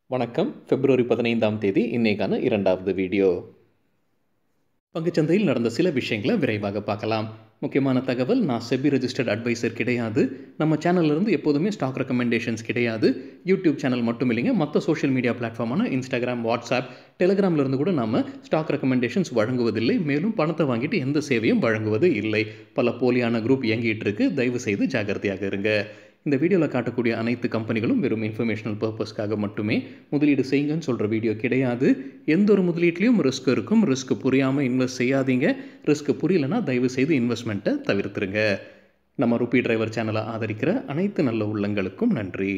வணக்கம் பிப்ரவரி பதினைந்தாம் தேதி இன்னைக்கான இரண்டாவது வீடியோ பங்குச்சந்தையில் நடந்த சில விஷயங்களை விரைவாக பார்க்கலாம் முக்கியமான தகவல் நான் செபி ரெஜிஸ்டர்ட் அட்வைசர் கிடையாது நம்ம சேனல்ல இருந்து எப்போதுமே ஸ்டாக் ரெக்கமெண்டேஷன்ஸ் கிடையாது யூடியூப் சேனல் மட்டும் இல்லைங்க மற்ற சோஷியல் மீடியா பிளாட்ஃபார்மான இன்ஸ்டாகிராம் வாட்ஸ்அப் டெலிகிராம்ல இருந்து கூட நம்ம ஸ்டாக் ரெக்கமெண்டேஷன்ஸ் வழங்குவதில்லை மேலும் பணத்தை வாங்கிட்டு எந்த சேவையும் வழங்குவது இல்லை பல போலியான குரூப் இயங்கிட்டு இருக்கு தயவு செய்து ஜாகிரதையாக இருங்க இந்த வீடியோவில் காட்டக்கூடிய அனைத்து கம்பெனிகளும் வெறும் இன்ஃபர்மேஷனல் பர்பஸ்க்காக மட்டுமே முதலீடு செய்யுங்கன்னு சொல்கிற வீடியோ கிடையாது எந்த ஒரு முதலீட்லையும் ரிஸ்க் இருக்கும் ரிஸ்க் புரியாமல் இன்வெஸ்ட் செய்யாதீங்க ரிஸ்க் புரியலனா தயவு செய்து இன்வெஸ்ட்மெண்ட்டை தவிர்த்துருங்க நம்ம ருபி டிரைவர் சேனலை ஆதரிக்கிற அனைத்து நல்ல உள்ளங்களுக்கும் நன்றி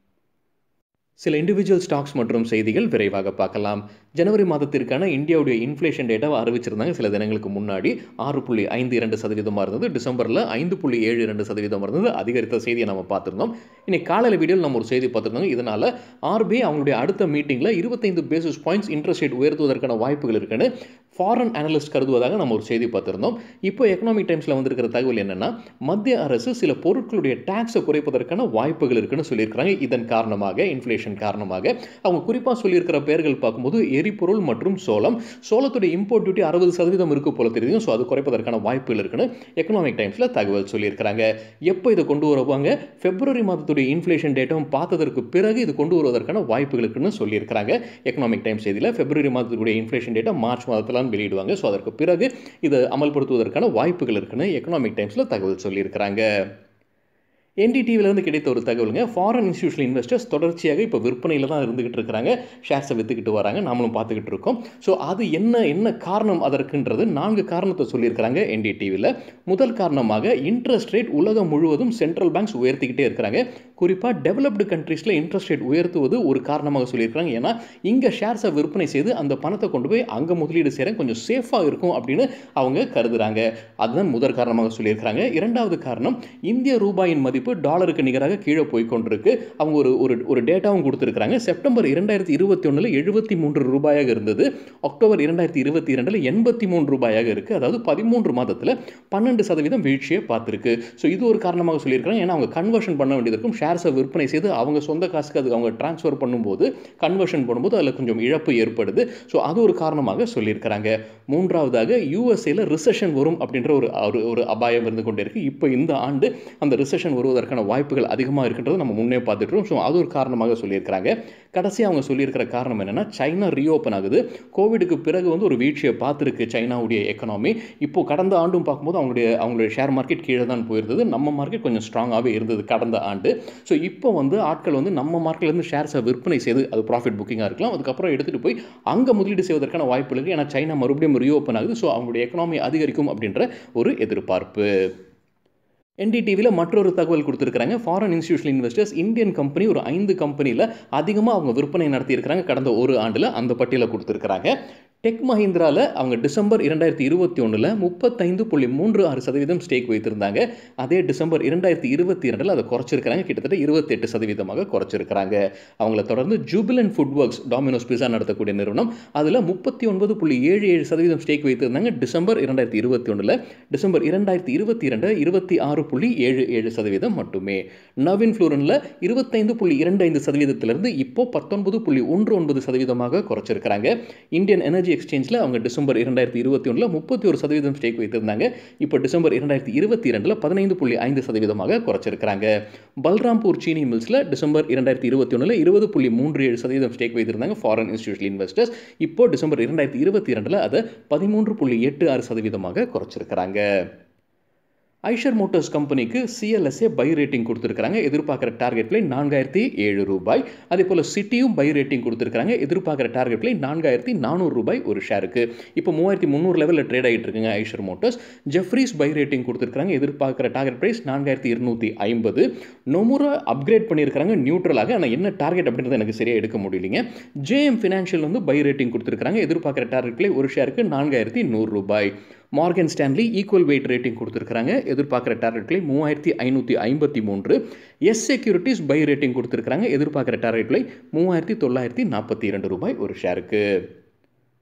சில இண்டிவிஜுவல் ஸ்டாக்ஸ் மற்றும் செய்திகள் விரைவாக பார்க்கலாம் ஜனவரி மாதத்திற்கான இந்தியாவுடைய இன்ஃப்ளேஷன் டேட்டாவை அறிவிச்சிருந்தாங்க சில தினங்களுக்கு முன்னாடி ஆறு புள்ளி ஐந்து இரண்டு சதவீதமாக இருந்தது டிசம்பரில் ஐந்து புள்ளி ஏழு இரண்டு சதவீதம் இருந்தது அதிகரித்த செய்தியை நம்ம பார்த்துருந்தோம் இன்னைக்கு காலையில் வீடியோவில் நம்ம ஒரு செய்தி பார்த்துருந்தோம் இதனால் ஆர்பிஐ அவங்களுடைய அடுத்த மீட்டிங்கில் இருபத்தைந்து பேசிஸ் பாயிண்ட்ஸ் இன்ட்ரெஸ்ட் ரேட் உயர்த்துவதற்கான வாய்ப்புகள் இருக்குன்னு ஃபாரின் அனலிஸ்ட் கருதுவதாக நம்ம ஒரு செய்தி பார்த்துருந்தோம் இப்போ எக்கனாமிக் டைம்ஸில் வந்திருக்கிற தகவல் என்னென்னா மத்திய அரசு சில பொருட்களுடைய டேக்ஸை குறைப்பதற்கான வாய்ப்புகள் இருக்குன்னு சொல்லியிருக்கிறாங்க இதன் காரணமாக இன்ஃப்ளேஷன் காரணமாக அவங்க குறிப்பாக சொல்லியிருக்கிற பெயர்கள் பார்க்கும்போது எரிபொருள் மற்றும் சோளம் சோளத்துடைய இம்போர்ட் டியூட்டி அறுபது சதவீதம் இருக்கு போல தெரியும் ஸோ அது குறைப்பதற்கான வாய்ப்புகள் இருக்குன்னு எக்கனாமிக் டைம்ஸில் தகவல் சொல்லியிருக்கிறாங்க எப்போ இதை கொண்டு வருவாங்க பிப்ரவரி மாதத்துடைய இன்ஃப்ளேஷன் டேட்டாவும் பார்த்ததற்கு பிறகு இது கொண்டு வருவதற்கான வாய்ப்புகள் இருக்குன்னு சொல்லியிருக்கிறாங்க எக்கனாமிக் டைம்ஸ் செய்தியில் பிப்ரவரி மாதத்துடைய இன்ஃப்ளேஷன் டேட்டா மார்ச் மாதத்தில் வெளியிடுவாங்க ஸோ அதற்கு பிறகு இதை அமல்படுத்துவதற்கான வாய்ப்புகள் இருக்குன்னு எக்கனாமிக் டைம்ஸில் தகவல் சொல்லியிருக்கிறாங்க என்டிடிவிலேருந்து கிடைத்த ஒரு தகவலுங்க ஃபாரின் இன்ஸ்டியூஷனல் இன்வெஸ்டர்ஸ் தொடர்ச்சியாக இப்போ விற்பனையில் தான் இருந்துகிட்டு இருக்கிறாங்க ஷேர்ஸை விற்றுக்கிட்டு வராங்க நாமளும் பார்த்துக்கிட்டு இருக்கோம் ஸோ அது என்ன என்ன காரணம் அதற்குன்றது நான்கு காரணத்தை சொல்லியிருக்கிறாங்க என்டிடிவியில் முதல் காரணமாக இன்ட்ரெஸ்ட் ரேட் உலகம் முழுவதும் சென்ட்ரல் பேங்க்ஸ் உயர்த்திக்கிட்டே இருக்கிறாங்க குறிப்பாக டெவலப்டு கண்ட்ரீஸில் இன்ட்ரெஸ்ட் ரேட் உயர்த்துவது ஒரு காரணமாக சொல்லியிருக்கிறாங்க ஏன்னா இங்கே ஷேர்ஸை விற்பனை செய்து அந்த பணத்தை கொண்டு போய் அங்கே முதலீடு செய்கிற கொஞ்சம் சேஃபாக இருக்கும் அப்படின்னு அவங்க கருதுறாங்க அதுதான் முதல் காரணமாக சொல்லியிருக்கிறாங்க இரண்டாவது காரணம் இந்திய ரூபாயின் மதிப்பு டாலருக்கு நிகராக கீழே போய் கொண்டிருக்கு அவங்க ஒரு ஒரு ஒரு டேட்டாவும் கொடுத்துருக்காங்க செப்டம்பர் இரண்டாயிரத்தி இருபத்தி ஒன்றில் எழுபத்தி மூன்று ரூபாயாக இருந்தது அக்டோபர் இரண்டாயிரத்தி இருபத்தி இரண்டில் எண்பத்தி மூன்று ரூபாயாக இருக்குது அதாவது பதிமூன்று மாதத்தில் பன்னெண்டு சதவீதம் வீழ்ச்சியை பார்த்துருக்கு ஸோ இது ஒரு காரணமாக சொல்லியிருக்காங்க ஏன்னா அவங்க கன்வர்ஷன் பண்ண வேண்டியது இருக்கும் ஷேர்ஸை விற்பனை செய்து அவங்க சொந்த காசுக்கு அது அவங்க டிரான்ஸ்ஃபர் பண்ணும்போது கன்வர்ஷன் பண்ணும்போது அதில் கொஞ்சம் இழப்பு ஏற்படுது ஸோ அது ஒரு காரணமாக சொல்லியிருக்கிறாங்க மூன்றாவதாக யூஎஸ்ஏல ரிசெஷன் வரும் அப்படின்ற ஒரு ஒரு அபாயம் இருந்து கொண்டே இருக்குது இப்போ இந்த ஆண்டு அந்த ரிசெஷன் வருவதற்கான வாய்ப்புகள் அதிகமாக இருக்கின்றது நம்ம முன்னே பார்த்துட்டோம் ஸோ அது ஒரு காரணமாக சொல்லியிருக்கிறாங்க கடைசி அவங்க சொல்லியிருக்கிற காரணம் என்னென்னா சைனா ரீஓப்பன் ஆகுது கோவிடுக்கு பிறகு வந்து ஒரு வீழ்ச்சியை பார்த்துருக்கு சைனாவுடைய எக்கனாமி இப்போ கடந்த ஆண்டும் பார்க்கும்போது அவங்களுடைய அவங்களுடைய ஷேர் மார்க்கெட் கீழே தான் போயிருந்தது நம்ம மார்க்கெட் கொஞ்சம் ஸ்ட்ராங்காகவே இருந்தது கடந்த ஆண்டு ஸோ இப்போ வந்து ஆட்கள் வந்து நம்ம மார்க்கெட்லேருந்து ஷேர்ஸை விற்பனை செய்து அது ப்ராஃபிட் புக்கிங்காக இருக்கலாம் அதுக்கப்புறம் எடுத்துகிட்டு போய் அங்கே முதலீடு செய்வதற்கான வாய்ப்பு இருக்குது ஏன்னா சைனா மறுபடியும் ரீஓப்பன் ஆகுது ஸோ அவங்களுடைய எக்கனாமி அதிகரிக்கும் அப்படின்ற ஒரு எதிர்பார்ப்பு என்டிடிவியில் மற்றொரு தகவல் கொடுத்துருக்காங்க foreign institutional investors Indian company ஒரு ஐந்து கம்பெனியில் அதிகமாக அவங்க விற்பனை நடத்தியிருக்கிறாங்க கடந்த ஒரு ஆண்டில் அந்த பட்டியலை கொடுத்துருக்குறாங்க டெக் மஹிந்திராவில் அவங்க டிசம்பர் இரண்டாயிரத்தி இருபத்தி ஒன்றில் முப்பத்தைந்து புள்ளி மூன்று ஆறு சதவீதம் ஸ்டேக் வைத்திருந்தாங்க அதே டிசம்பர் இரண்டாயிரத்தி இருபத்தி இரண்டில் அதை குறைச்சிருக்கிறாங்க கிட்டத்தட்ட இருபத்தெட்டு சதவீதமாக குறைச்சிருக்கிறாங்க அவங்கள தொடர்ந்து Jubilant food works Domino's pizza நடத்தக்கூடிய நிறுவனம் அதில் முப்பத்தி ஒன்பது புள்ளி ஏழு ஏழு சதவீதம் ஸ்டேக் வைத்திருந்தாங்க டிசம்பர் இரண்டாயிரத்தி இருபத்தி ஒன்றில் டிசம்பர் இரண்டாயிரத்தி இருபத்தி இரண்டு இருபத்தி ஆறு புள்ளி ஏழு ஏழு சதவீதம் மட்டுமே நவீன் ஃப்ளூரனில் இருபத்தைந்து புள்ளி இரண்டு ஐந்து சதவீதத்திலிருந்து இப்போ பத்தொன்பது புள்ளி ஒன்று ஒன்பது சதவீதமாக குறைச்சிருக்கிறாங்க இந்தியன் எனர்ஜி எக்ஸ்சேஞ்சில் அவங்க டிசம்பர் இரண்டாயிரத்தி இருபத்தி ஒன்றில் முப்பத்தி ஒரு சதவீதம் ஸ்டேக் வைத்திருந்தாங்க இப்போ டிசம்பர் இரண்டாயிரத்தி இருபத்தி ரெண்டில் பதினைந்து புள்ளி ஐந்து சதவீதமாக குறைச்சிருக்கிறாங்க பல்ராம்பூர் சீனி மில்ஸில் டிசம்பர் இரண்டாயிரத்தி இருபத்தி ஒன்றில் இருபது புள்ளி மூன்று ஏழு சதவீதம் ஸ்டேக் வைத்திருந்தாங்க ஃபாரின் இன்ஸ்டியூஷனல் இன்வெஸ்டர்ஸ் இப்போ டிசம்பர் இரண்டாயிரத்தி இருபத்தி ரெண்டில் அதை பதிமூன்று புள்ளி எட்டு ஆறு சதவீதமாக குறைச்சிருக்கிறாங்க ஐஷர் மோட்டார்ஸ் கம்பெனிக்கு சிஎல்எஸ்ஏ பை ரேட்டிங் கொடுத்துருக்காங்க எதிர்பார்க்குற டார்கெட் பிளை நான்காயிரத்தி ஏழு ரூபாய் அதே போல் சிட்டியும் பை ரேட்டிங் கொடுத்துருக்காங்க எதிர்பார்க்குற டார்கெட் பிளை நான்காயிரத்தி நானூறு ரூபாய் ஒரு ஷேருக்கு இப்போ மூவாயிரத்தி முந்நூறு லெவலில் ட்ரேட் ஆகிட்டு இருக்குங்க Eicher Motors Jefferies buy rating கொடுத்துருக்காங்க எதிர்பார்க்குற டார்கெட் ப்ரைஸ் நான்காயிரத்தி இருநூற்றி ஐம்பது நொமுரா அப்கிரேட் பண்ணியிருக்காங்க நியூட்ரலாக ஆனால் என்ன டார்கெட் அப்படின்றத எனக்கு சரியாக எடுக்க முடியலைங்க ஜேஎம் ஃபினான்ஷியல் வந்து பை ரேட்டிங் கொடுத்துருக்காங்க எதிர்பார்க்குற டார்கெட் பிளை ஒரு ஷேருக்கு நான்காயிரத்தி நூறு ரூபாய் Morgan Stanley equal weight rating கொடுத்துருக்காங்க எதிர்பார்க்குற டார்கெட்களை மூவாயிரத்தி ஐநூற்றி ஐம்பத்தி மூன்று எஸ் செக்யூரிட்டிஸ் பை ரேட்டிங் கொடுத்துருக்காங்க எதிர்பார்க்குற டார்கெட்களை மூவாயிரத்தி தொள்ளாயிரத்தி நாற்பத்தி இரண்டு ரூபாய் ஒரு ஷேருக்கு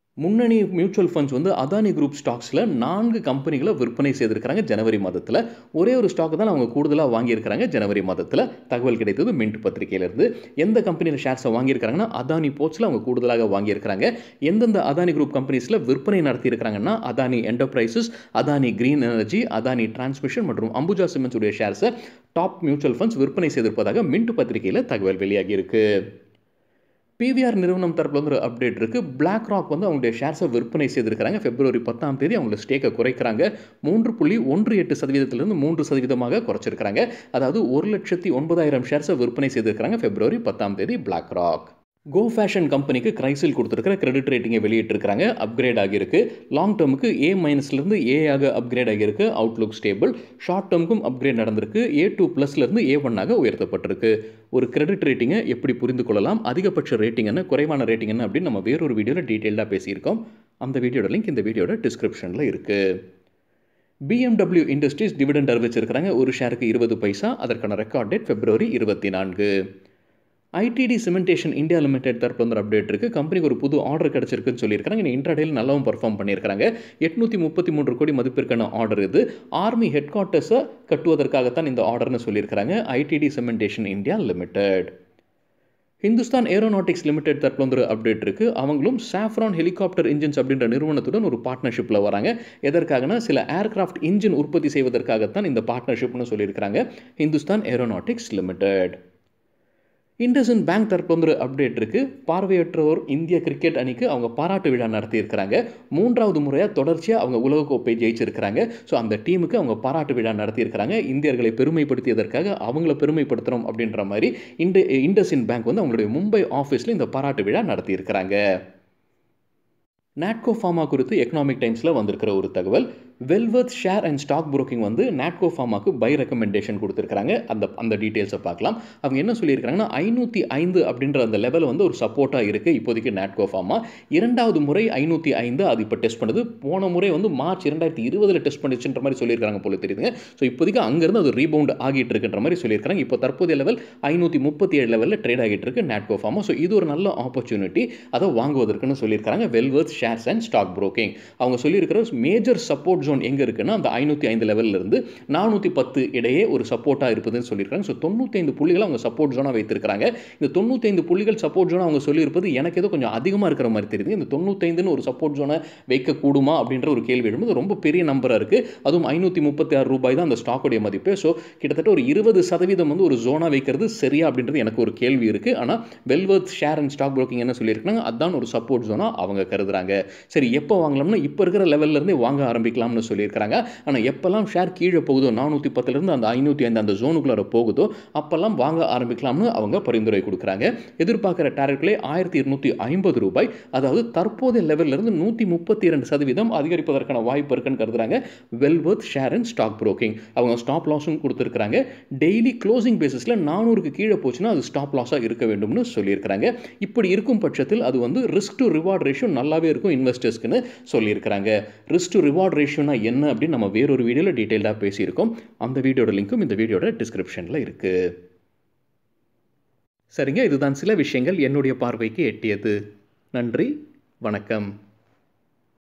முன்னணி மியூச்சுவல் ஃபண்ட்ஸ் வந்து அதானி குரூப் ஸ்டாக்ஸில் நான்கு கம்பெனிகளை விற்பனை செய்திருக்கிறாங்க ஜனவரி மாதத்தில் ஒரே ஒரு ஸ்டாக் தான் அவங்க கூடுதலாக வாங்கியிருக்கிறாங்க ஜனவரி மாதத்தில் தகவல் கிடைத்தது மின்ட் பத்திரிகையிலிருந்து எந்த கம்பெனியில் ஷேர்ஸை வாங்கியிருக்காங்கன்னா அதானி போர்ட்ஸில் அவங்க கூடுதலாக வாங்கியிருக்கிறாங்க எந்தெந்த அதானி குரூப் கம்பெனிஸில் விற்பனை நடத்தியிருக்கிறாங்கன்னா Adani enterprises Adani green energy Adani transmission மற்றும் அம்புஜா சிமெண்ட்ஸ் உடைய ஷேர்ஸை டாப் மியூச்சுவல் ஃபண்ட்ஸ் விற்பனை செய்திருப்பதாக மின்ட் பத்திரிகையில் தகவல் வெளியாகி இருக்கு பிவிஆர் நிறுவனம் தரப்பில் வந்து ஒரு அப்டேட் இருக்குது பிளாக் ராக் வந்து அவங்களுடைய ஷேர்ஸை விற்பனை செய்திருக்கிறாங்க பிப்ரவரி பத்தாம் தேதி அவங்களோட ஸ்டேக்கை குறைக்கிறாங்க மூன்று புள்ளி ஒன்று எட்டு சதவீதத்திலிருந்து மூன்று சதவீதமாக குறைச்சிருக்கிறாங்க அதாவது ஒரு லட்சத்தி ஒன்பதாயிரம் ஷேர்ஸை விற்பனை செய்திருக்கிறாங்க பிப்ரவரி பத்தாம் தேதி பிளாக் ராக் கோ ஃபேஷன் கம்பெனிக்கு கிரைசில் கொடுத்துருக்கிற கிரெடிட் ரேட்டிங்கை வெளியிட்டிருக்காங்க அப்கிரேட் ஆகியிருக்கு லாங் டேர்முக்கு ஏ மைனஸ்லேருந்து ஏ ஆக அப்கிரேட் ஆகியிருக்கு அவுட்லுக் ஸ்டேபிள் ஷார்ட் டேர்முக்கும் அப்கிரேட் நடந்திருக்கு ஏ டூ ப்ளஸ்லேருந்து ஏ ஒன்னாக உயர்த்தப்பட்டிருக்கு ஒரு கிரெடிட் ரேட்டிங்கை எப்படி புரிந்து கொள்ளலாம் அதிகபட்ச ரேட்டிங் என்ன குறைவான ரேட்டிங் என்ன அப்படின்னு நம்ம வேறொரு வீடியோவில் டீட்டெயிலாக பேசியிருக்கோம் அந்த வீடியோட லிங்க் இந்த வீடியோட டிஸ்கிரிப்ஷனில் இருக்குது பிஎம்டபிள்யூ இண்டஸ்ட்ரீஸ் டிவிடெண்ட் அறிவிச்சிருக்கிறாங்க ஒரு ஷேருக்கு இருபது பைசா அதற்கான ரெக்கார்ட் டேட் பிப்ரவரி இருபத்தி நான்கு ஐடிடி சிமெண்டேஷன் இந்தியா லிமிடெட் தரப்பு வந்து அப்டேட் இருக்குது கம்பெனிக்கு ஒரு புது ஆர்டர் கிடச்சிருக்குன்னு சொல்லியிருக்காங்க இன்னும் இன்ட்ராடேயில் நல்லாவும் பர்ஃபார்ம் பண்ணியிருக்காங்க எட்நூற்றி முப்பத்தி மூன்று கோடி மதிப்பிற்கான ஆர்டர் இது ஆர்மி ஹெட் குவார்ட்டர்ஸை கட்டுவதற்காகத்தான் இந்த ஆர்டர்னு சொல்லியிருக்காங்க ITD cementation India limited Hindustan aeronautics limited தரப்பில் வந்து ஒரு அப்டேட் இருக்குது அவங்களும் சாஃப்ரான் ஹெலிகாப்டர் இன்ஜின்ஸ் அப்படின்ற நிறுவனத்துடன் ஒரு பார்ட்னர்ஷிப்பில் வராங்க எதற்காகனா சில ஏர்கிராஃப்ட் இன்ஜின் உற்பத்தி செய்வதற்காகத்தான் இந்த பார்ட்னர்ஷிப்னு சொல்லியிருக்காங்க Hindustan aeronautics limited IndusInd bank தரப்பு வந்து ஒரு அப்டேட் இருக்குது பார்வையற்றோர் இந்திய கிரிக்கெட் அணிக்கு அவங்க பாராட்டு விழா நடத்தியிருக்கிறாங்க மூன்றாவது முறையாக தொடர்ச்சியாக அவங்க உலகக்கோப்பை ஜெயிச்சிருக்கிறாங்க ஸோ அந்த டீமுக்கு அவங்க பாராட்டு விழா நடத்தியிருக்கிறாங்க இந்தியர்களை பெருமைப்படுத்தியதற்காக அவங்கள பெருமைப்படுத்துகிறோம் அப்படின்ற மாதிரி இந்த இண்டஸ்இன் பேங்க் வந்து அவங்களுடைய மும்பை ஆஃபீஸில் இந்த பாராட்டு விழா நடத்தியிருக்கிறாங்க நாட்கோ ஃபார்மா குறித்து எக்கனாமிக் டைம்ஸில் வந்திருக்கிற ஒரு தகவல் Wellworth share and stock broking வந்து நாட்கோ ஃபார்மாக்கு பை ரெக்கமெண்டேஷன் கொடுத்துருக்காங்க அந்த அந்த டீட்டெயில்ஸை பார்க்கலாம் அவங்க என்ன சொல்லியிருக்காங்கன்னா ஐநூற்றி ஐந்து அப்படின்ற அந்த லெவல் வந்து ஒரு சப்போர்ட்டாக இருக்குது இப்போதைக்கு நாட்கோ ஃபார்மா இரண்டாவது முறை ஐநூற்றி ஐந்து அது இப்போ டெஸ்ட் பண்ணுது போன முறை வந்து மார்ச் இரண்டாயிரத்தி இருபதில் டெஸ்ட் பண்ணிச்சுன்ற மாதிரி சொல்லியிருக்காங்க போல தெரியுதுங்க ஸோ இப்போதைக்கு அங்கேருந்து அது ரீபவுண்ட் ஆகிட்டு இருக்குன்ற மாதிரி சொல்லியிருக்காங்க இப்போ தற்போதைய லெவல் ஐநூற்றி முப்பத்தி ஏழு லெவலில் ட்ரேட் ஆகிட்டு இருக்கு நாட்கோ ஃபார்மா ஸோ இது ஒரு நல்ல ஆப்பர்ச்சுனிட்டி அதை வாங்குவதற்குன்னு சொல்லியிருக்காங்க Wellworth shares and stock broking அவங்க சொல்லியிருக்கிற மேஜர் சப்போர்ட் ஜோன் எங்கே இருக்குன்னா அந்த ஐநூற்றி ஐந்து லெவலில் இருந்து நானூற்றி பத்து இடையே ஒரு சப்போர்ட்டாக இருப்பதுன்னு சொல்லியிருக்காங்க ஸோ தொண்ணூற்றி ஐந்து புள்ளிகள் அவங்க சப்போர்ட் ஜோனாக வைத்திருக்காங்க இந்த தொண்ணூற்றி ஐந்து புள்ளிகள் சப்போர்ட் ஜோனாக அவங்க சொல்லியிருப்பது எனக்கு ஏதோ கொஞ்சம் அதிகமாக இருக்கிற மாதிரி தெரியுது இந்த தொண்ணூத்தைந்துன்னு ஒரு சப்போர்ட் ஜோனை வைக்கக்கூடுமா அப்படின்ற ஒரு கேள்வி எழும்போது ரொம்ப பெரிய நம்பராக இருக்குது அதுவும் ஐநூற்றி முப்பத்தி ஆறு ரூபாய் தான் அந்த ஸ்டாக்குடைய மதிப்பு ஸோ கிட்டத்தட்ட ஒரு இருபது சதவீதம் வந்து ஒரு ஜோனாக வைக்கிறது சரியா அப்படின்றது எனக்கு ஒரு கேள்வி இருக்குது ஆனால் Wellworth share and stock broking என்ன சொல்லியிருக்காங்க அதுதான் ஒரு சப்போர்ட் ஜோனாக அவங்க கருதுறாங்க சரி எப்போ வாங்கலாம்னா இப்போ இருக்கிற லெவல்லேருந்தே வாங்க ஆரம்பிக்கலாம்னு சொல்லியிருக்காங்க ஆனால் எப்போல்லாம் ஷேர் கீழே போகுதோ நானூற்றி பத்துலேருந்து அந்த ஐநூற்றி ஐந்து அந்த ஜோனுக்குள்ளே போகுதோ அப்போல்லாம் வாங்க ஆரம்பிக்கலாம்னு அவங்க பரிந்துரை கொடுக்குறாங்க எதிர்பார்க்குற டாரக்ட்லே ஆயிரத்தி இருநூற்றி ஐம்பது ரூபாய் அதாவது தற்போதைய லெவல்லேருந்து நூற்றி முப்பத்தி இரண்டு சதவீதம் அதிகரிப்பதற்கான வாய்ப்பு இருக்குன்னு கருதுறாங்க Wellworth share and stock broking அவங்க ஸ்டாப் லாஸும் கொடுத்துருக்காங்க டெய்லி க்ளோசிங் பேசிஸில் நானூறுக்கு கீழே போச்சுன்னா அது ஸ்டாப் லாஸாக இருக்க வேண்டும்னு சொல்லியிருக்கிறாங்க இப்படி இருக்கும் பட்சத்தில் அது வந்து ரிஸ்க் டு ரிவார்ட் ரேஷியோ நல்லாவே இருக்கும் இன்வெஸ்டர்ஸ்க்குன்னு சொல்லியிருக்கிறாங்க ரிஸ்க் டு ரிவார்ட் ரேஷியோனா என்ன அப்படின்னு நம்ம வேறொரு வீடியோவில் டீட்டெயிலாக பேசியிருக்கோம் அந்த வீடியோட லிங்க்கும் இந்த வீடியோட டிஸ்கிரிப்ஷனில் இருக்குது சரிங்க இதுதான் சில விஷயங்கள் என்னுடைய பார்வைக்கு எட்டியது நன்றி வணக்கம்